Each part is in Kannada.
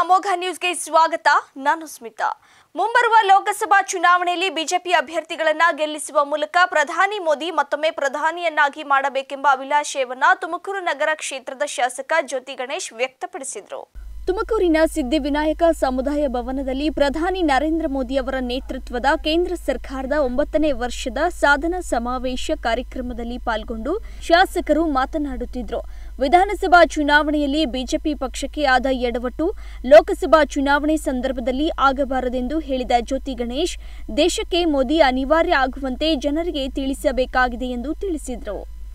ಅಮೋಘ ನ್ಯೂಸ್ಗೆ ಸ್ವಾಗತ ನಾನು ಸ್ಮಿತಾ ಮುಂಬರುವ ಲೋಕಸಭಾ ಚುನಾವಣೆಯಲ್ಲಿ ಬಿಜೆಪಿ ಅಭ್ಯರ್ಥಿಗಳನ್ನ ಗೆಲ್ಲಿಸುವ ಮೂಲಕ ಪ್ರಧಾನಿ ಮೋದಿ ಮತ್ತೊಮ್ಮೆ ಪ್ರಧಾನಿಯನ್ನಾಗಿ ಮಾಡಬೇಕೆಂಬ ಅಭಿಲಾಷಯವನ್ನ ತುಮಕೂರು ನಗರ ಕ್ಷೇತ್ರದ ಶಾಸಕ ಜ್ಯೋತಿ ಗಣೇಶ್ ವ್ಯಕ್ತಪಡಿಸಿದರು ತುಮಕೂರಿನ ಸಿದ್ಧಿವಿನಾಯಕ ಸಮುದಾಯ ಭವನದಲ್ಲಿ ಪ್ರಧಾನಿ ನರೇಂದ್ರ ಮೋದಿ ಅವರ ನೇತೃತ್ವದ ಕೇಂದ್ರ ಸರ್ಕಾರದ ಒಂಬತ್ತನೇ ವರ್ಷದ ಸಾಧನಾ ಸಮಾವೇಶ ಕಾರ್ಯಕ್ರಮದಲ್ಲಿ ಪಾಲ್ಗೊಂಡು ಶಾಸಕರು ಮಾತನಾಡುತ್ತಿದ್ದರು ವಿಧಾನಸಭಾ ಚುನಾವಣೆಯಲ್ಲಿ ಬಿಜೆಪಿ ಪಕ್ಷಕ್ಕೆ ಆದ ಎಡವಟ್ಟು ಲೋಕಸಭಾ ಚುನಾವಣೆ ಸಂದರ್ಭದಲ್ಲಿ ಆಗಬಾರದೆಂದು ಹೇಳಿದ ಜ್ಯೋತಿ ಗಣೇಶ್ ದೇಶಕ್ಕೆ ಮೋದಿ ಅನಿವಾರ್ಯ ಆಗುವಂತೆ ಜನರಿಗೆ ತಿಳಿಸಬೇಕಾಗಿದೆ ಎಂದು ತಿಳಿಸಿದರು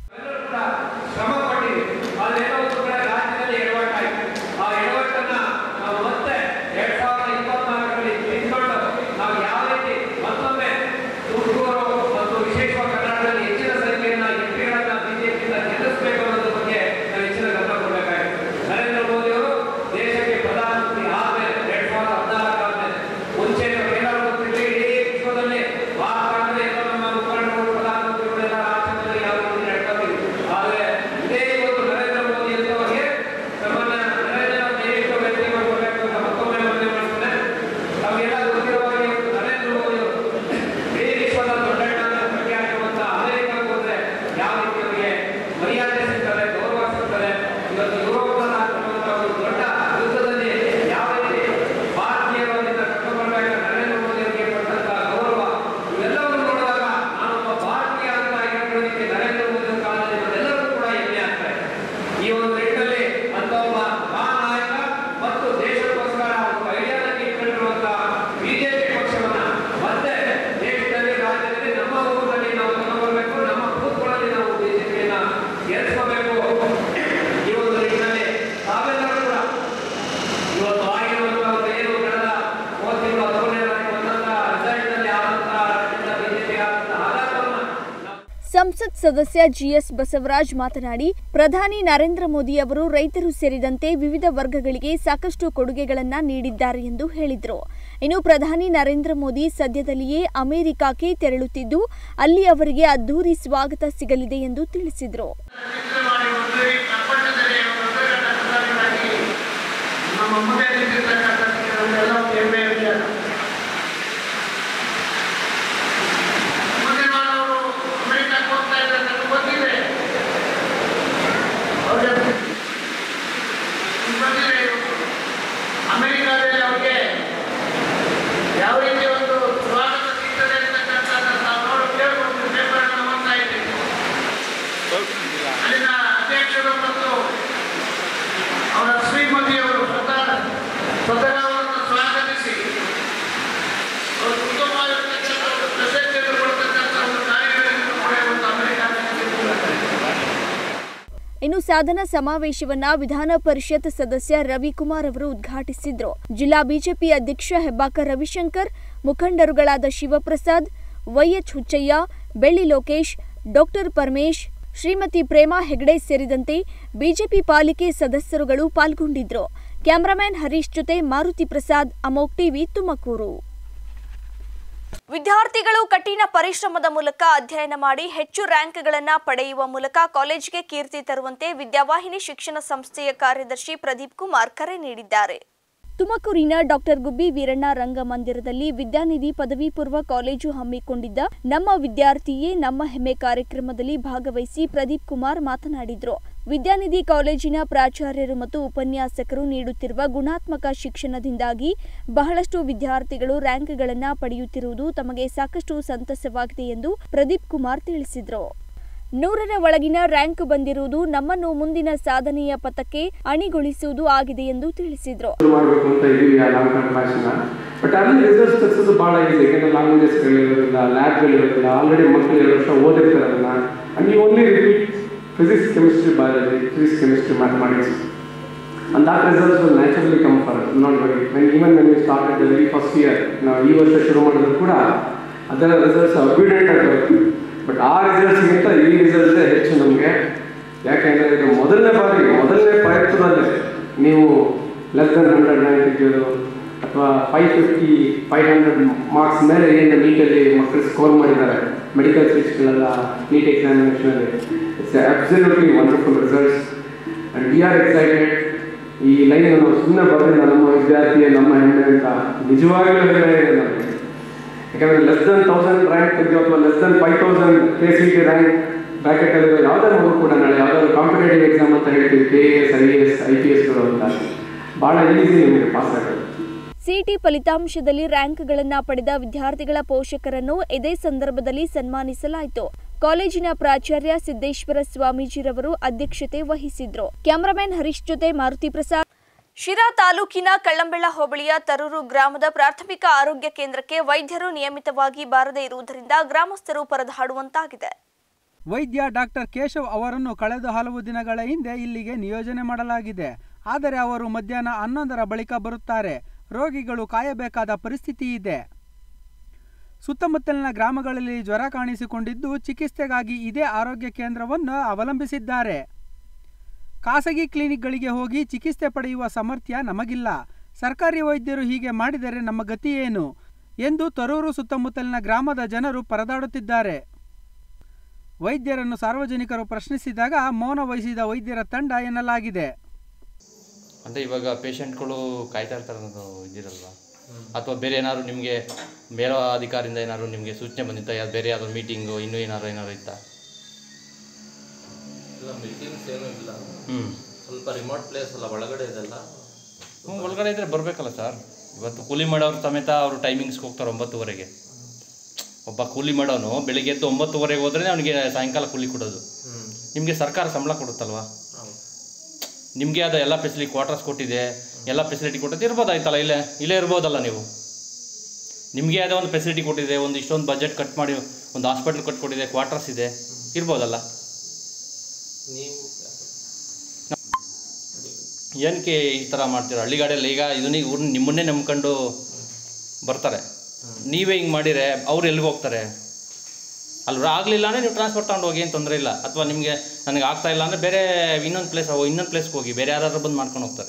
ಶ್ರಮ ಪಟ್ಟಿದೆ ಅಲ್ಲೇನೋ ಒಂದು ಕಡೆ ರಾಜ್ಯದಲ್ಲಿ ಎಡವಟ್ಟಾಯಿತು ಆ ಎಡವಟ್ಟನ್ನ ನಾವು ಮತ್ತೆ ಎರಡ್ ಸಾವಿರದ ಇಪ್ಪತ್ನಾಲ್ಕರಲ್ಲಿ ತಿದ್ದುಕೊಂಡು ನಾವು ಯಾವ ರೀತಿ ಮತ್ತೊಮ್ಮೆ ತುಮಕೂರು ಮತ್ತು ವಿಶೇಷವಾಗಿ ಕರ್ನಾಟಕದಲ್ಲಿ ಹೆಚ್ಚಿನ ಸಂಖ್ಯೆಯನ್ನ ಎಂಟ್ರಿಗಳನ್ನ ಬಿಜೆಪಿಯಿಂದ ಗೆಲ್ಲಿಸಬೇಕು ಅನ್ನೋದ್ರ ಬಗ್ಗೆ ನಾವು ಹೆಚ್ಚಿನ ಗಮನ ಕೊಡಬೇಕಾಗಿದೆ ನರೇಂದ್ರ ಮೋದಿ ಅವರು ದೇಶಕ್ಕೆ ಪ್ರಧಾನಮಂತ್ರಿ ಆದ್ಮೇಲೆ ಎರಡ್ ಸಾವಿರದ ಹದಿನಾಲ್ಕರಾದ್ಮೇಲೆ ಮುಂಚೆ ಏನಾದ್ರು ಗೊತ್ತಿರಲಿ ಇಡೀ ವಿಶ್ವದಲ್ಲಿ ಭಾರತ ಅಂದ್ರೆ ಎಲ್ಲ ನಮ್ಮ ಮುಖಂಡರು ಪ್ರಧಾನಮಂತ್ರಿಗಳೆಲ್ಲ ರಾಜ್ಯದಲ್ಲಿ ಯಾವ ರೀತಿ ನಡ್ಕೊಂಡಿದ್ರು ಆದ್ರೆ ಇದೇ ಒಂದು ನರೇಂದ್ರ ಮೋದಿ ಅಂತವರಿಗೆ ನಮ್ಮನ್ನ ನರೇಂದ್ರ ದಯವಿಟ್ಟು ವ್ಯಕ್ತಿ ಮಾಡ್ಕೋಬೇಕು ಅಂತ ಮತ್ತೊಮ್ಮೆ ಮನವಿ ಮಾಡ್ತೇನೆ ನಮಗೆಲ್ಲ ಗೊತ್ತಿರುವ ಹಾಗೆ ಇವತ್ತು ನರೇಂದ್ರ ಮೋದಿ ಅವರು ಇಡೀ ವಿಶ್ವದ ದೊಡ್ಡಣ್ಣ ಅಂತ ಪ್ರಖ್ಯಾತಿರುವಂತ ಅಮೆರಿಕಕ್ಕೆ ಹೋದ್ರೆ ಯಾವ ರೀತಿ ಅವರಿಗೆ ಮರ್ಯಾದೆ ಸಿಗ್ತದೆ ಗೌರವ ಸಿಗ್ತದೆ ಇವತ್ತು ಯುರೋಪ್ನಲ್ಲಿ ಆಗ್ತಿರುವಂತ ಒಂದು ದೊಡ್ಡ ಯುದ್ಧದಲ್ಲಿ ಯಾವ ರೀತಿ ಭಾರತೀಯರಿಂದ ಕರ್ಕೊಂಡ್ಬರ್ಬೇಕು ನರೇಂದ್ರ ಮೋದಿ ಅವರಿಗೆ ಕೊಟ್ಟಂತ ಗೌರವ ಇವೆಲ್ಲವನ್ನು ನೋಡಿದಾಗ ನಾನೊಬ್ಬ ಭಾರತೀಯ ಅಂತ ಹೇಳ್ಕೊಳ್ಳೋದಕ್ಕೆ ನರೇಂದ್ರ ಮೋದಿ ಅವರ ಕಾಲದಲ್ಲಿ ನಮ್ಮೆಲ್ಲರಿಗೂ ಕೂಡ ಹೆಮ್ಮೆ ಆಗ್ತಾ ಇದೆ ಈ ಒಂದು ನಿಟ್ಟಿನಲ್ಲಿ ಅಂತ ಒಬ್ಬ ಮಹಾನ್ ನಾಯಕ ಮತ್ತು ದೇಶಕ್ಕೋಸ್ಕರ ಒಂದು ಐಡಿಯಾನ ಇಟ್ಕೊಂಡಿರುವಂತ ಬಿಜೆಪಿ ಪಕ್ಷವನ್ನ ಮತ್ತೆ ದೇಶದಲ್ಲಿ ರಾಜ್ಯದಲ್ಲಿ ನಮ್ಮ ಊರಿನಲ್ಲಿ ನಾವು ತಗೊಂಡ್ಬರ್ಬೇಕು ನಮ್ಮ ಬೂತ್ಗಳಲ್ಲಿ ನಾವು ಬಿಜೆಪಿಯನ್ನ ಗೆಲ್ಲಿಸ್ಕೋಬೇಕು ಈ ಒಂದು ನಿಟ್ಟಿನಲ್ಲಿ ತಾವೆಲ್ಲರೂ ಕೂಡ ಇವತ್ತು ಆಗಿರುವಂತಹ ಒಂದು ಏನು ಕಳೆದ ಮೂವತ್ತು ತಿಂಗಳು ಹದಿಮೂರನೇ ಬಂದಂತ ರಿಸಲ್ಟ್ನಲ್ಲಿ ಆದಂತಹ ರಾಜ್ಯದ ಬಿಜೆಪಿ ಆದಂತಹ ಆಘಾತವನ್ನ ನಾವು ಸಂಸತ್ ಸದಸ್ಯ ಜಿಎಸ್ ಬಸವರಾಜ್ ಮಾತನಾಡಿ ಪ್ರಧಾನಿ ನರೇಂದ್ರ ಮೋದಿ ಅವರು ರೈತರು ಸೇರಿದಂತೆ ವಿವಿಧ ವರ್ಗಗಳಿಗೆ ಸಾಕಷ್ಟು ಕೊಡುಗೆಗಳನ್ನ ನೀಡಿದ್ದಾರೆ ಎಂದು ಹೇಳಿದರು ಇನ್ನು ಪ್ರಧಾನಿ ನರೇಂದ್ರ ಮೋದಿ ಸದ್ಯದಲ್ಲಿಯೇ ಅಮೆರಿಕಕ್ಕೆ ತೆರಳುತ್ತಿದ್ದು ಅಲ್ಲಿ ಅವರಿಗೆ ಅದ್ದೂರಿ ಸ್ವಾಗತ ಸಿಗಲಿದೆ ಎಂದು ತಿಳಿಸಿದರು ಚಿಂತನೆ ಮಾಡಿ ಒಂದು ಈ ಪ್ರಪಂಚದಲ್ಲಿ ಒಂದು ದೊಡ್ಡ ಪ್ರಧಾನಿಯಾಗಿ ನಮ್ಮ ಮುಂದೆ ನಿಂತಿರ್ತಕ್ಕಂಥದ್ದಕ್ಕೆ ನಮಗೆಲ್ಲ ಒಂದು ಹೆಮ್ಮೆಯ ವಿಚಾರ ಮುಂದೆ ನಾವು ಅಮೆರಿಕಕ್ಕೆ ಹೋಗ್ತಾ ಇದ್ದಾರೆ ನನಗೆ ಗೊತ್ತಿದೆ ಅವ್ರಿಗೆ ಗೊತ್ತಿದೆ ಅಮೆರಿಕಾದಲ್ಲಿ ಅವ್ರಿಗೆ ಯಾವ ರೀತಿ ಒಂದು ಸ್ವಾಗತ ಸಿಗ್ತದೆ ಅಂತಕ್ಕಂಥದ್ದನ್ನು ನಾವು ನೋಡು ಕೇಳ್ಕೊಂಡು ಪೇಪರನ್ನು ಓದ್ತಾ ಇದ್ದೀವಿ ಅಲ್ಲಿನ ಅಧ್ಯಕ್ಷರು ಮತ್ತು ಅವರ ಶ್ರೀಮತಿಯವರು ಸ್ವತಃ ಸ್ವತಃ ಅವರನ್ನು ಸ್ವಾಗತಿಸಿ ಅವರು ಉತ್ತಮವಾಗಿರ್ತಕ್ಕಂಥ ಒಂದು ಪ್ರಶಸ್ತಿಯನ್ನು ಕೊಡ್ತಕ್ಕಂಥ ಒಂದು ಕಾರ್ಯಗಳನ್ನು ಕೂಡ ಇವತ್ತು ಅಮೆರಿಕಾದಲ್ಲಿ ಇನ್ನು ಸಾಧನಾ ಸಮಾವೇಶವನ್ನ ವಿಧಾನ ಪರಿಷತ್ ಸದಸ್ಯ ರವಿಕುಮಾರ್ ಅವರು ಉದ್ಘಾಟಿಸಿದ್ರು ಜಿಲ್ಲಾ ಬಿಜೆಪಿ ಅಧ್ಯಕ್ಷ ಹೆಬ್ಬಾಕ ರವಿಶಂಕರ್ ಮುಖಂಡರುಗಳಾದ ಶಿವಪ್ರಸಾದ್ ವೈಎಚ್ ಹುಚ್ಚಯ್ಯ ಬೆಳ್ಳಿ ಲೋಕೇಶ್ ಡಾಕ್ಟರ್ ಪರಮೇಶ್ ಶ್ರೀಮತಿ ಪ್ರೇಮಾ ಹೆಗಡೆ ಸೇರಿದಂತೆ ಬಿಜೆಪಿ ಪಾಲಿಕೆ ಸದಸ್ಯರುಗಳು ಪಾಲ್ಗೊಂಡಿದ್ರು ಕ್ಯಾಮರಾಮ್ಯಾನ್ ಹರೀಶ್ ಜೊತೆ ಮಾರುತಿ ಪ್ರಸಾದ್ ಅಮೋಕ್ ಟಿವಿ ತುಮಕೂರು ವಿದ್ಯಾರ್ಥಿಗಳು ಕಠಿಣ ಪರಿಶ್ರಮದ ಮೂಲಕ ಅಧ್ಯಯನ ಮಾಡಿ ಹೆಚ್ಚು ರ್ಯಾಂಕ್ಗಳನ್ನು ಪಡೆಯುವ ಮೂಲಕ ಕಾಲೇಜಿಗೆ ಕೀರ್ತಿ ತರುವಂತೆ ವಿದ್ಯಾವಾಹಿನಿ ಶಿಕ್ಷಣ ಸಂಸ್ಥೆಯ ಕಾರ್ಯದರ್ಶಿ ಪ್ರದೀಪ್ ಕುಮಾರ್ ಕರೆ ನೀಡಿದ್ದಾರೆ ತುಮಕೂರಿನ ಡಾಕ್ಟರ್ ಗುಬ್ಬಿ ವೀರಣ್ಣ ರಂಗಮಂದಿರದಲ್ಲಿ ವಿದ್ಯಾನಿಧಿ ಪದವಿ ಪೂರ್ವ ಕಾಲೇಜು ಹಮ್ಮಿಕೊಂಡಿದ್ದ ನಮ್ಮ ವಿದ್ಯಾರ್ಥಿಯೇ ನಮ್ಮ ಹೆಮ್ಮೆ ಕಾರ್ಯಕ್ರಮದಲ್ಲಿ ಭಾಗವಹಿಸಿ ಪ್ರದೀಪ್ ಕುಮಾರ್ ಮಾತನಾಡಿದರು ವಿದ್ಯಾನಿಧಿ ಕಾಲೇಜಿನ ಪ್ರಾಚಾರ್ಯರು ಮತ್ತು ಉಪನ್ಯಾಸಕರು ನೀಡುತ್ತಿರುವ ಗುಣಾತ್ಮಕ ಶಿಕ್ಷಣದಿಂದಾಗಿ ಬಹಳಷ್ಟು ವಿದ್ಯಾರ್ಥಿಗಳು ರ್ಯಾಂಕ್ಗಳನ್ನು ಪಡೆಯುತ್ತಿರುವುದು ತಮಗೆ ಸಾಕಷ್ಟು ಸಂತಸವಾಗಿದೆ ಎಂದು ಪ್ರದೀಪ್ ಕುಮಾರ್ ತಿಳಿಸಿದರು ನೂರರ ಒಳಗಿನ ರ್ಯಾಂಕ್ ಬಂದಿರುವುದು ನಮ್ಮನ್ನು ಮುಂದಿನ ಸಾಧನೆಯ ಪಥಕ್ಕೆ ಅಣಿಗೊಳಿಸುವುದು ಆಗಿದೆ ಎಂದು ತಿಳಿಸಿದರು ಶುರು ಮಾಡಬೇಕು ಅಂತ ಇದೀವಿ ಆ ಲಾಂಗ್ ಟರ್ಮ್ ಪ್ಯಾಷನ್ನ ಬಟ್ ಅಲ್ಲಿ ರಿಸಲ್ಟ್ಸ್ ತರಿಸೋದು ಭಾಳ ಈಸಿ ಯಾಕಂದ್ರೆ ಲ್ಯಾಂಗ್ವೇಜಸ್ಗಳಿರೋದಿಲ್ಲ ಲ್ಯಾಬ್ಗಳಿರೋದಿಲ್ಲ ಆಲ್ರೆಡಿ ಮಕ್ಕಳು ಎರಡು ವರ್ಷ ಓದಿರ್ತಾರೆ ಅದನ್ನ and you only repeat physics chemistry biology physics chemistry mathematics and that results will naturally come for us not worry when even when we started the very first year ನಾವು ಈ ವರ್ಷ ಶುರು ಮಾಡಿದ್ರು ಕೂಡ ಅದರ ರಿಸಲ್ಟ್ಸ್ ಅಬ್ಯುಡೆಂಟ್ ಆಗಿರುತ್ತೆ ಬಟ್ ಆ ರಿಸಲ್ಟ್ಸ್ಗಿಂತ ಈ ರಿಸಲ್ಟ್ಸೇ ಹೆಚ್ಚು ನಮಗೆ ಯಾಕೆಂದರೆ ಇದು ಮೊದಲನೇ ಬಾರಿ ಮೊದಲನೇ ಪ್ರಯತ್ನದಲ್ಲೇ ನೀವು ಲೆಸ್ ದೆನ್ ಹಂಡ್ರೆಡ್ ರ್ಯಾಂಕ್ ತೆಗೆಯೋದು ಅಥವಾ five fifty five hundred marks ಮೇಲೆ ಏನು ನೀಟಲ್ಲಿ ಮಕ್ಕಳು ಸ್ಕೋರ್ ಮಾಡಿದ್ದಾರೆ ಮೆಡಿಕಲ್ ಸೀಟ್ಸ್ಗಳೆಲ್ಲ ನೀಟ್ ಎಕ್ಸಾಮಿನೇಷನಲ್ಲಿ it's absolutely wonderful results and we are excited ಈ ಲೈನ್ ನಾವು ಸುಮ್ಮನೆ ಬರೋದಿಲ್ಲ ನಮ್ಮ ವಿದ್ಯಾರ್ಥಿ ನಮ್ಮ ಹೆಮ್ಮೆ ಅಂತ ನಿಜವಾಗ್ಲೂ ಹೆಮ್ಮೆ ಇದೆ ನಮಗೆ ಯಾಕಂದ್ರೆ ಲೆಸ್ ದನ್ ತೌಸಂಡ್ ರ್ಯಾಂಕ್ ತೆಗೆದು ಅಥವಾ less than five thousand K C T rank bracket ಅಲ್ಲಿರೋ ಯಾವುದೇ ಮಗು ಕೂಡ ನಾಳೆ ಯಾವುದಾದ್ರು ಕಾಂಪಿಟೇಟಿವ್ ಎಕ್ಸಾಮ್ ಅಂತ ಹೇಳ್ತೀವಿ K A S I A S I P ಎಸ್ಗಳು ಅಂತ ಭಾಳ ಈಸಿ ನಿಮಗೆ ಪಾಸ್ ಆಗೋದು ಸಿಟಿ ಫಲಿತಾಂಶದಲ್ಲಿ ರ್ಯಾಂಕ್ಗಳನ್ನು ಪಡೆದ ವಿದ್ಯಾರ್ಥಿಗಳ ಪೋಷಕರನ್ನು ಇದೇ ಸಂದರ್ಭದಲ್ಲಿ ಸನ್ಮಾನಿಸಲಾಯಿತು ಕಾಲೇಜಿನ ಪ್ರಾಚಾರ್ಯ ಸಿದ್ದೇಶ್ವರ ಸ್ವಾಮೀಜಿರವರು ಅಧ್ಯಕ್ಷತೆ ವಹಿಸಿದ್ರು ಕ್ಯಾಮರಾಮನ್ ಹರೀಶ್ ಜೊತೆ ಮಾರುತಿ ಪ್ರಸಾದ್ ಶಿರಾ ತಾಲೂಕಿನ ಕಳ್ಳಂಬೆಳ ಹೋಬಳಿಯ ತರೂರು ಗ್ರಾಮದ ಪ್ರಾಥಮಿಕ ಆರೋಗ್ಯ ಕೇಂದ್ರಕ್ಕೆ ವೈದ್ಯರು ನಿಯಮಿತವಾಗಿ ಬಾರದೇ ಇರುವುದರಿಂದ ಗ್ರಾಮಸ್ಥರು ಪರದಾಡುವಂತಾಗಿದೆ ವೈದ್ಯ ಡಾಕ್ಟರ್ ಕೇಶವ್ ಅವರನ್ನು ಕಳೆದ ಹಲವು ದಿನಗಳ ಹಿಂದೆ ಇಲ್ಲಿಗೆ ನಿಯೋಜನೆ ಮಾಡಲಾಗಿದೆ ಆದರೆ ಅವರು ಮಧ್ಯಾಹ್ನ ಹನ್ನೊಂದರ ಬಳಿಕ ಬರುತ್ತಾರೆ ರೋಗಿಗಳು ಕಾಯಬೇಕಾದ ಪರಿಸ್ಥಿತಿ ಇದೆ ಸುತ್ತಮುತ್ತಲಿನ ಗ್ರಾಮಗಳಲ್ಲಿ ಜ್ವರ ಕಾಣಿಸಿಕೊಂಡಿದ್ದು ಚಿಕಿತ್ಸೆಗಾಗಿ ಇದೇ ಆರೋಗ್ಯ ಕೇಂದ್ರವನ್ನು ಅವಲಂಬಿಸಿದ್ದಾರೆ ಖಾಸಗಿ ಕ್ಲಿನಿಕ್ಗಳಿಗೆ ಹೋಗಿ ಚಿಕಿತ್ಸೆ ಪಡೆಯುವ ಸಾಮರ್ಥ್ಯ ನಮಗಿಲ್ಲ ಸರ್ಕಾರಿ ವೈದ್ಯರು ಹೀಗೆ ಮಾಡಿದರೆ ನಮ್ಮ ಗತಿ ಏನು ಎಂದು ತರೂರು ಸುತ್ತಮುತ್ತಲಿನ ಗ್ರಾಮದ ಜನರು ಪರದಾಡುತ್ತಿದ್ದಾರೆ ವೈದ್ಯರನ್ನು ಸಾರ್ವಜನಿಕರು ಪ್ರಶ್ನಿಸಿದಾಗ ಮೌನ ವಹಿಸಿದ ವೈದ್ಯರ ತಂಡ ಎನ್ನಲಾಗಿದೆ ಅಂದರೆ ಇವಾಗ ಪೇಷಂಟ್ಗಳು ಕಾಯ್ತಾ ಇರ್ತಾರೆ ಅನ್ನೋದು ಇದಿರಲ್ವಾ ಅಥವಾ ಬೇರೆ ಏನಾದ್ರು ನಿಮಗೆ ಮೇಲೋ ಅಧಿಕಾರಿಯಿಂದ ಏನಾದ್ರು ನಿಮಗೆ ಸೂಚನೆ ಬಂದಿತ್ತಾ ಯಾವ್ದು ಬೇರೆ ಯಾವ್ದು ಮೀಟಿಂಗು ಇನ್ನೂ ಏನಾದ್ರು ಏನಾದ್ರು ಇತ್ತಾ ಇಲ್ಲ ಮೀಟಿಂಗ್ಸ್ ಏನೂ ಇಲ್ಲ ಹ್ಞೂ ಸ್ವಲ್ಪ ರಿಮೋಟ್ ಪ್ಲೇಸ್ ಅಲ್ಲ ಒಳಗಡೆ ಇದೆಲ್ಲ ಹ್ಞೂ ಒಳಗಡೆ ಇದ್ದರೆ ಬರಬೇಕಲ್ಲ ಸರ್ ಇವತ್ತು ಕೂಲಿ ಮಾಡೋರು ಸಮೇತ ಅವರು ಟೈಮಿಂಗ್ಸ್ಗೆ ಹೋಗ್ತಾರೆ ಒಂಬತ್ತುವರೆಗೆ ಒಬ್ಬ ಕೂಲಿ ಮಾಡೋನು ಬೆಳಿಗ್ಗೆ ಎದ್ದು ಒಂಬತ್ತುವರೆಗೆ ಹೋದ್ರೆ ಅವನಿಗೆ ಸಾಯಂಕಾಲ ಕೂಲಿ ಕೊಡೋದು ನಿಮಗೆ ಸರ್ಕಾರ ಸಂಬಳ ಕೊಡುತ್ತಲ್ವಾ ನಿಮಗೆ ಅದು ಎಲ್ಲ ಫೆಸಿಲಿಟಿ ಕ್ವಾರ್ಟರ್ಸ್ ಕೊಟ್ಟಿದೆ ಎಲ್ಲ ಫೆಸಿಲಿಟಿ ಕೊಟ್ಟಿದೆ ಇರ್ಬೋದಾಯ್ತಲ್ಲ ಇಲ್ಲೇ ಇಲ್ಲೇ ಇರ್ಬೋದಲ್ಲ ನೀವು ನಿಮಗೆ ಯಾವುದೋ ಒಂದು ಫೆಸಿಲಿಟಿ ಕೊಟ್ಟಿದೆ ಒಂದು ಇಷ್ಟೊಂದು ಬಜೆಟ್ ಕಟ್ ಮಾಡಿ ಒಂದು ಹಾಸ್ಪಿಟ್ಲ್ ಕಟ್ಕೊಟ್ಟಿದೆ ಕ್ವಾರ್ಟರ್ಸ್ ಇದೆ ಇರ್ಬೋದಲ್ಲ ನೀವು ಏನಕ್ಕೆ ಈ ಥರ ಮಾಡ್ತೀರ ಹಳ್ಳಿಗಾಡಲ್ಲಿ ಈಗ ಇದನ್ನ ಇವ್ರು ನಿಮ್ಮನ್ನೇ ನಂಬ್ಕೊಂಡು ಬರ್ತಾರೆ ನೀವೇ ಹಿಂಗೆ ಮಾಡಿದರೆ ಅವ್ರು ಎಲ್ಲಿಗೆ ಹೋಗ್ತಾರೆ ಅಲ್ವ ಆಗಲಿಲ್ಲ ಅಂದರೆ ನೀವು ಟ್ರಾನ್ಸ್ಫರ್ ತಗೊಂಡು ಹೋಗಿ ಏನು ತೊಂದರೆ ಇಲ್ಲ ಅಥವಾ ನಿಮಗೆ ನನಗೆ ಆಗ್ತಾ ಇಲ್ಲ ಅಂದರೆ ಬೇರೆ ಇನ್ನೊಂದು ಪ್ಲೇಸ್ ಇನ್ನೊಂದು ಪ್ಲೇಸ್ಗೆ ಹೋಗಿ ಬೇರೆ ಯಾರಾದ್ರೂ ಬಂದು ಮಾಡ್ಕೊಂಡು ಹೋಗ್ತಾರೆ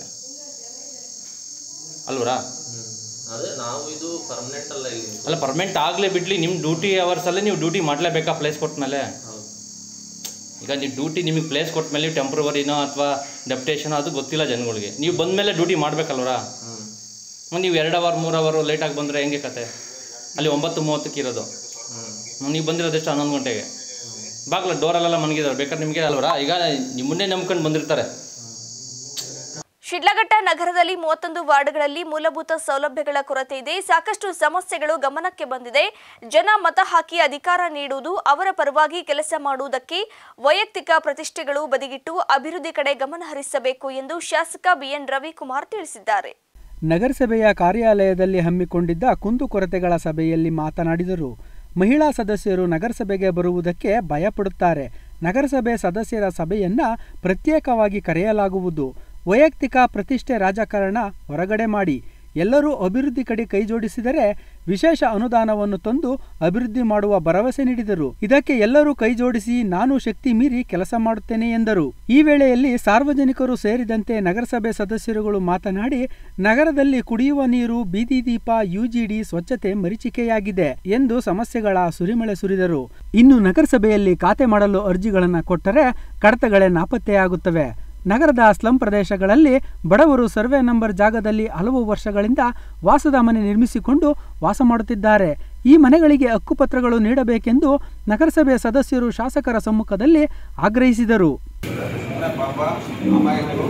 ಅಲ್ವರಾ ಅದೇ ನಾವು ಇದು ಪರ್ಮನೆಂಟ್ ಅಲ್ಲ ಇಲ್ಲಿ ಅಲ್ಲ ಪರ್ಮನೆಂಟ್ ಆಗಲೇ ಬಿಡಲಿ ನಿಮ್ಮ ಡ್ಯೂಟಿ ಅವರ್ಸಲ್ಲೇ ನೀವು ಡ್ಯೂಟಿ ಮಾಡಲೇಬೇಕಾ ಪ್ಲೇಸ್ ಕೊಟ್ಟ ಮೇಲೆ ಹೌದು ಈಗ ನೀವು ಡ್ಯೂಟಿ ನಿಮಗೆ ಪ್ಲೇಸ್ ಕೊಟ್ಟ ಮೇಲೆ ನೀವು ಟೆಂಪ್ರವರಿನೋ ಅಥವಾ ಡೆಪ್ಟೇಷನೋ ಅದು ಗೊತ್ತಿಲ್ಲ ಜನಗಳಿಗೆ ನೀವು ಬಂದ ಮೇಲೆ ಡ್ಯೂಟಿ ಮಾಡಬೇಕಲ್ವರಾ ಹ್ಞೂ ನೀವು ಎರಡು ಅವರ್ ಮೂರು ಅವರು ಲೇಟಾಗಿ ಬಂದರೆ ಹೆಂಗೆ ಕತೆ ಅಲ್ಲಿ ಒಂಬತ್ತು ಮೂವತ್ತಕ್ಕೆ ಇರೋದು ಹ್ಞೂ ನೀವು ಬಂದಿರೋದು ಎಷ್ಟು ಹನ್ನೊಂದು ಗಂಟೆಗೆ ಬಾಗ್ಲ ಡೋರಲ್ಲೆಲ್ಲ ಮನಗಿದ್ದಾರೆ ಬೇಕಾದ್ರೆ ನಿಮಗೆ ಅಲ್ವರಾ ಈಗ ನಿಮ್ಮನ್ನೇ ನಂಬ್ಕೊಂಡು ಬಂದಿರ್ತಾರೆ ಶಿಡ್ಲಘಟ್ಟ ನಗರದಲ್ಲಿ ಮೂವತ್ತೊಂದು ವಾರ್ಡ್ಗಳಲ್ಲಿ ಮೂಲಭೂತ ಸೌಲಭ್ಯಗಳ ಕೊರತೆ ಇದೆ ಸಾಕಷ್ಟು ಸಮಸ್ಯೆಗಳು ಗಮನಕ್ಕೆ ಬಂದಿದೆ ಜನ ಮತ ಹಾಕಿ ಅಧಿಕಾರ ನೀಡುವುದು ಅವರ ಪರವಾಗಿ ಕೆಲಸ ಮಾಡುವುದಕ್ಕೆ ವೈಯಕ್ತಿಕ ಪ್ರತಿಷ್ಠೆಗಳು ಬದಿಗಿಟ್ಟು ಅಭಿವೃದ್ಧಿ ಕಡೆ ಗಮನ ಹರಿಸಬೇಕು ಎಂದು ಶಾಸಕ ಬಿಎನ್ ರವಿಕುಮಾರ್ ತಿಳಿಸಿದ್ದಾರೆ ನಗರಸಭೆಯ ಕಾರ್ಯಾಲಯದಲ್ಲಿ ಹಮ್ಮಿಕೊಂಡಿದ್ದ ಕುಂದುಕೊರತೆಗಳ ಸಭೆಯಲ್ಲಿ ಮಾತನಾಡಿದರು ಮಹಿಳಾ ಸದಸ್ಯರು ನಗರಸಭೆಗೆ ಬರುವುದಕ್ಕೆ ಭಯಪಡುತ್ತಾರೆ ನಗರಸಭೆ ಸದಸ್ಯರ ಸಭೆಯನ್ನ ಪ್ರತ್ಯೇಕವಾಗಿ ಕರೆಯಲಾಗುವುದು ವೈಯಕ್ತಿಕ ಪ್ರತಿಷ್ಠೆ ರಾಜಕಾರಣ ಹೊರಗಡೆ ಮಾಡಿ ಎಲ್ಲರೂ ಅಭಿವೃದ್ಧಿ ಕಡೆ ಕೈಜೋಡಿಸಿದರೆ ವಿಶೇಷ ಅನುದಾನವನ್ನು ತಂದು ಅಭಿವೃದ್ಧಿ ಮಾಡುವ ಭರವಸೆ ನೀಡಿದರು ಇದಕ್ಕೆ ಎಲ್ಲರೂ ಕೈಜೋಡಿಸಿ ನಾನು ಶಕ್ತಿ ಮೀರಿ ಕೆಲಸ ಮಾಡುತ್ತೇನೆ ಎಂದರು ಈ ವೇಳೆಯಲ್ಲಿ ಸಾರ್ವಜನಿಕರು ಸೇರಿದಂತೆ ನಗರಸಭೆ ಸದಸ್ಯರುಗಳು ಮಾತನಾಡಿ ನಗರದಲ್ಲಿ ಕುಡಿಯುವ ನೀರು ಬೀದಿ ದೀಪ ಯುಜಿಡಿ ಸ್ವಚ್ಛತೆ ಮರೀಚಿಕೆಯಾಗಿದೆ ಎಂದು ಸಮಸ್ಯೆಗಳ ಸುರಿಮಳೆ ಸುರಿದರು ಇನ್ನು ನಗರಸಭೆಯಲ್ಲಿ ಖಾತೆ ಮಾಡಲು ಅರ್ಜಿಗಳನ್ನು ಕೊಟ್ಟರೆ ಕಡತಗಳೇ ನಾಪತ್ತೆಯಾಗುತ್ತವೆ ನಗರದ ಸ್ಲಂ ಪ್ರದೇಶಗಳಲ್ಲಿ ಬಡವರು ಸರ್ವೆ ನಂಬರ್ ಜಾಗದಲ್ಲಿ ಹಲವು ವರ್ಷಗಳಿಂದ ವಾಸದ ಮನೆ ನಿರ್ಮಿಸಿಕೊಂಡು ವಾಸ ಮಾಡುತ್ತಿದ್ದಾರೆ ಈ ಮನೆಗಳಿಗೆ ಹಕ್ಕುಪತ್ರಗಳು ನೀಡಬೇಕೆಂದು ನಗರಸಭೆ ಸದಸ್ಯರು ಶಾಸಕರ ಸಮ್ಮುಖದಲ್ಲಿ ಆಗ್ರಹಿಸಿದರು ಪಾಪ ಅಮಾಯಕರು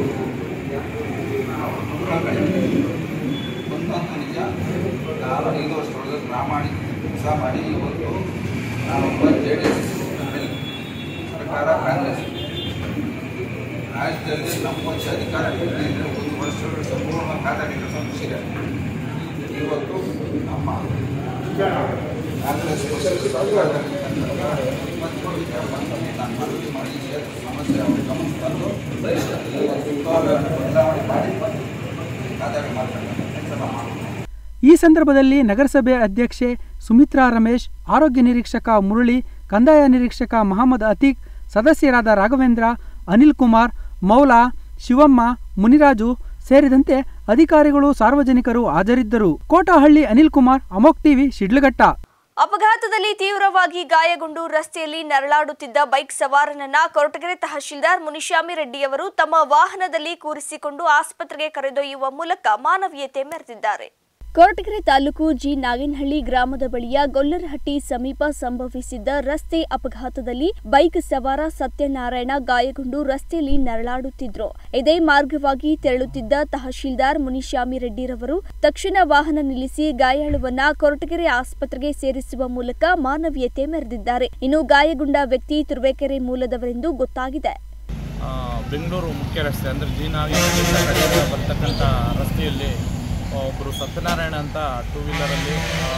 ಒಂದೊಂದು ನಿಜ ನಾನು ಐದು ವರ್ಷದೊಳಗೆ ಪ್ರಾಮಾಣಿಕ ಕೆಲಸ ಮಾಡಿ ಇವತ್ತು ನಾನೊಬ್ಬ ಜೆ ಡಿ ಎಸ್ ಸರ್ಕಾರ ಕಾಂಗ್ರೆಸ್ ರಾಜ್ಯದಲ್ಲಿ ನಮ್ಮ ಪಕ್ಷ ಅಧಿಕಾರ ಹಿಡಿದಿದ್ರೆ ಒಂದು ವರ್ಷಗಳು ಸಂಪೂರ್ಣ ಖಾತೆ ಕೆಲಸ ಮುಗಿಸಿದೆ ಇವತ್ತು ನಮ್ಮ ಕಾಂಗ್ರೆಸ್ ಪಕ್ಷದ ಸರ್ಕಾರದಲ್ಲಿ ಇವತ್ತು ವಿಚಾರ ಬಂದಲ್ಲಿ ನಾನು ಮನವಿ ಮಾಡಿ ಈ ಸಮಸ್ಯೆ ಅವರು ಗಮನ ತಂದು ಇವತ್ತು ಬದಲಾವಣೆ ಮಾಡಿ ಖಾತೆ ಮಾಡ್ತಾರೆ ಕೆಲಸ ಮಾಡ್ತಾರೆ ಈ ಸಂದರ್ಭದಲ್ಲಿ ನಗರಸಭೆ ಅಧ್ಯಕ್ಷೆ ಸುಮಿತ್ರಾ ರಮೇಶ್ ಆರೋಗ್ಯ ನಿರೀಕ್ಷಕ ಮುರಳಿ ಕಂದಾಯ ನಿರೀಕ್ಷಕ ಮಹಮ್ಮದ್ ಅತೀಕ್ ಸದಸ್ಯರಾದ ರಾಘವೇಂದ್ರ ಅನಿಲ್ ಕುಮಾರ್ ಮೌಲಾ ಶಿವಮ್ಮ ಮುನಿರಾಜು ಸೇರಿದಂತೆ ಅಧಿಕಾರಿಗಳು ಸಾರ್ವಜನಿಕರು ಹಾಜರಿದ್ದರು ಕೋಟಹಳ್ಳಿ ಅನಿಲ್ ಕುಮಾರ್ ಅಮೋಕ್ ಟಿವಿ ಶಿಡ್ಲಘಟ್ಟ ಅಪಘಾತದಲ್ಲಿ ತೀವ್ರವಾಗಿ ಗಾಯಗೊಂಡು ರಸ್ತೆಯಲ್ಲಿ ನರಳಾಡುತ್ತಿದ್ದ ಬೈಕ್ ಸವಾರನನ್ನ ಕೊರಟಗೆರೆ ತಹಶೀಲ್ದಾರ್ ಮುನಿಶಾಮಿ ರೆಡ್ಡಿಯವರು ತಮ್ಮ ವಾಹನದಲ್ಲಿ ಕೂರಿಸಿಕೊಂಡು ಆಸ್ಪತ್ರೆಗೆ ಕರೆದೊಯ್ಯುವ ಮೂಲಕ ಮಾನವೀಯತೆ ಮೆರೆದಿದ್ದಾರೆ ಕೊರಟಗೆರೆ ತಾಲೂಕು ಜಿ ನಾಗೇನಹಳ್ಳಿ ಗ್ರಾಮದ ಬಳಿಯ ಗೊಲ್ಲರಹಟ್ಟಿ ಸಮೀಪ ಸಂಭವಿಸಿದ್ದ ರಸ್ತೆ ಅಪಘಾತದಲ್ಲಿ ಬೈಕ್ ಸವಾರ ಸತ್ಯನಾರಾಯಣ ಗಾಯಗೊಂಡು ರಸ್ತೆಯಲ್ಲಿ ನರಳಾಡುತ್ತಿದ್ರು ಇದೇ ಮಾರ್ಗವಾಗಿ ತೆರಳುತ್ತಿದ್ದ ತಹಶೀಲ್ದಾರ್ ಮುನಿಶಾಮಿ ರೆಡ್ಡಿರವರು ತಕ್ಷಣ ವಾಹನ ನಿಲ್ಲಿಸಿ ಗಾಯಾಳುವನ್ನ ಕೊರಟಗೆರೆ ಆಸ್ಪತ್ರೆಗೆ ಸೇರಿಸುವ ಮೂಲಕ ಮಾನವೀಯತೆ ಮೆರೆದಿದ್ದಾರೆ ಇನ್ನು ಗಾಯಗೊಂಡ ವ್ಯಕ್ತಿ ತುರುವೇಕೆರೆ ಮೂಲದವರೆಂದು ಗೊತ್ತಾಗಿದೆ ಆ, ಬೆಂಗಳೂರು ಮುಖ್ಯ ರಸ್ತೆ ಅಂದರೆ ಜೀನಾಗಿ ಬರ್ತಕ್ಕಂಥ ರಸ್ತೆಯಲ್ಲಿ ಒಬ್ಬರು ಸತ್ಯನಾರಾಯಣ ಅಂತ ಟೂ ವೀಲರಲ್ಲಿ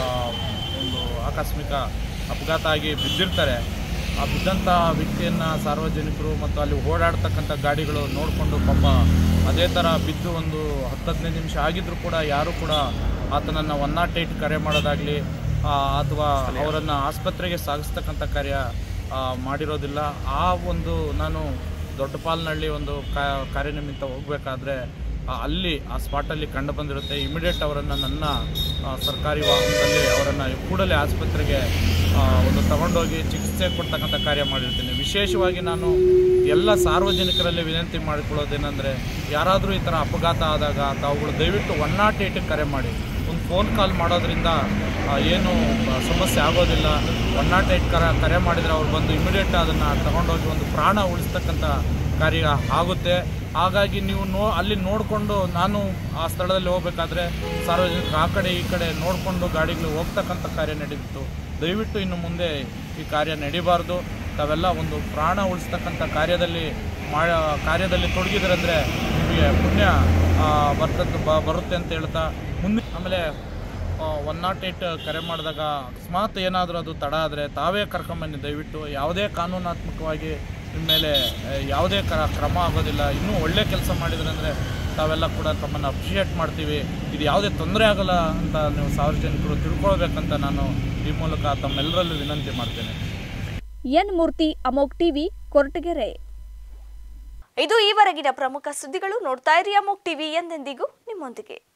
ಒಂದು ಆಕಸ್ಮಿಕ ಅಪಘಾತ ಆಗಿ ಬಿದ್ದಿರ್ತಾರೆ ಆ ಬಿದ್ದಂಥ ವ್ಯಕ್ತಿಯನ್ನು ಸಾರ್ವಜನಿಕರು ಮತ್ತು ಅಲ್ಲಿ ಓಡಾಡ್ತಕ್ಕಂಥ ಗಾಡಿಗಳು ನೋಡಿಕೊಂಡು ಪಾಪ ಅದೇ ಥರ ಬಿದ್ದು ಒಂದು ಹತ್ತು ಹದಿನೈದು ನಿಮಿಷ ಆಗಿದ್ರೂ ಕೂಡ ಯಾರೂ ಕೂಡ ಆತನನ್ನು ಒನ್ ನಾಟ್ ಏಯ್ಟ್ ಕರೆ ಮಾಡೋದಾಗಲಿ ಅಥವಾ ಅವರನ್ನು ಆಸ್ಪತ್ರೆಗೆ ಸಾಗಿಸ್ತಕ್ಕಂಥ ಕಾರ್ಯ ಆ, ಮಾಡಿರೋದಿಲ್ಲ ಆ ಒಂದು ನಾನು ದೊಡ್ಡಪಾಲ್ನಹಳ್ಳಿ ಒಂದು ಕಾ- ಕಾರ್ಯನಿಮಿತ್ತ ಹೋಗಬೇಕಾದ್ರೆ ಅಲ್ಲಿ ಆ ಸ್ಪಾಟಲ್ಲಿ ಕಂಡು ಬಂದಿರುತ್ತೆ ಇಮಿಡಿಯೇಟ್ ಅವರನ್ನು ನನ್ನ ಆ, ಸರ್ಕಾರಿ ವಾಹನದಲ್ಲಿ ಅವರನ್ನು ಕೂಡಲೇ ಆಸ್ಪತ್ರೆಗೆ ಆ, ಒಂದು ತಗೊಂಡೋಗಿ ಚಿಕಿತ್ಸೆ ಕೊಡ್ತಕ್ಕಂಥ ಕಾರ್ಯ ಮಾಡಿರ್ತೀನಿ ವಿಶೇಷವಾಗಿ ನಾನು ಎಲ್ಲ ಸಾರ್ವಜನಿಕರಲ್ಲಿ ವಿನಂತಿ ಮಾಡಿಕೊಳ್ಳೋದೇನೆಂದರೆ ಯಾರಾದರೂ ಈ ಥರ ಅಪಘಾತ ಆದಾಗ ತಾವುಗಳು ದಯವಿಟ್ಟು ಒನ್ ನಾಟ್ ಏಯ್ಟಿಗೆ ಕರೆ ಮಾಡಿ ಒಂದು ಫೋನ್ ಕಾಲ್ ಮಾಡೋದ್ರಿಂದ ಆ, ಏನು ಆ, ಸಮಸ್ಯೆ ಆಗೋದಿಲ್ಲ ಒನ್ ನಾಟ್ ಏಯ್ಟ್ ಕರೆ ಕರೆ ಮಾಡಿದರೆ ಅವ್ರು ಬಂದು ಇಮಿಡಿಯೇಟ್ ಅದನ್ನು ತಗೊಂಡೋಗಿ ಒಂದು ಪ್ರಾಣ ಉಳಿಸ್ತಕ್ಕಂಥ ಕಾರ್ಯ ಆಗುತ್ತೆ ಹಾಗಾಗಿ ನೀವು ನೋ ಅಲ್ಲಿ ನೋಡಿಕೊಂಡು ನಾನು ಆ ಸ್ಥಳದಲ್ಲಿ ಹೋಗಬೇಕಾದ್ರೆ ಸಾರ್ವಜನಿಕರು ಆ ಕಡೆ ಈ ಕಡೆ ನೋಡಿಕೊಂಡು ಗಾಡಿಗಳು ಹೋಗ್ತಕ್ಕಂಥ ಕಾರ್ಯ ನಡೀತಿತ್ತು ದಯವಿಟ್ಟು ಇನ್ನು ಮುಂದೆ ಈ ಕಾರ್ಯ ನಡೀಬಾರ್ದು ತಾವೆಲ್ಲ ಒಂದು ಪ್ರಾಣ ಉಳಿಸ್ತಕ್ಕಂಥ ಕಾರ್ಯದಲ್ಲಿ ಮಾ ಕಾರ್ಯದಲ್ಲಿ ತೊಡಗಿದ್ರಂದರೆ ನಿಮಗೆ ಪುಣ್ಯ ಆ, ಬರ್ತದ್ದು ಬ ಬರುತ್ತೆ ಅಂತ ಹೇಳ್ತಾ ಮುಂದೆ ಆಮೇಲೆ ಒನ್ ನಾಟ್ ಏಯ್ಟ್ ಕರೆ ಮಾಡಿದಾಗ ಅಕಸ್ಮಾತ್ ಏನಾದರೂ ಅದು ತಡ ಆದರೆ ತಾವೇ ಕರ್ಕೊಂಬನ್ನಿ ದಯವಿಟ್ಟು ಯಾವುದೇ ಕಾನೂನಾತ್ಮಕವಾಗಿ ನಿಮ್ಮ ಮೇಲೆ ಆ, ಯಾವುದೇ ಕ್ರ ಕ್ರಮ ಆಗೋದಿಲ್ಲ ಇನ್ನೂ ಒಳ್ಳೆ ಕೆಲಸ ಮಾಡಿದ್ರೆ ಅಂದರೆ ತಾವೆಲ್ಲ ಕೂಡ ತಮ್ಮನ್ನು ಅಪ್ರಿಷಿಯೇಟ್ ಮಾಡ್ತೀವಿ ಇದು ಯಾವುದೇ ತೊಂದರೆ ಆಗಲ್ಲ ಅಂತ ನೀವು ಸಾರ್ವಜನಿಕರು ತಿಳ್ಕೊಳ್ಬೇಕಂತ ನಾನು ಈ ಮೂಲಕ ತಮ್ಮೆಲ್ಲರಲ್ಲೂ ವಿನಂತಿ ಮಾಡ್ತೇನೆ ಎನ್ ಮೂರ್ತಿ ಅಮೋಕ್ ಟಿವಿ ಕೊರಟಗೆರೆ ಇದು ಈವರೆಗಿನ ಪ್ರಮುಖ ಸುದ್ದಿಗಳು ನೋಡ್ತಾ ಇರಿ ಅಮೋಕ್ ಟಿವಿ ಎಂದೆಂದಿಗೂ ನಿಮ್ಮೊಂದಿಗೆ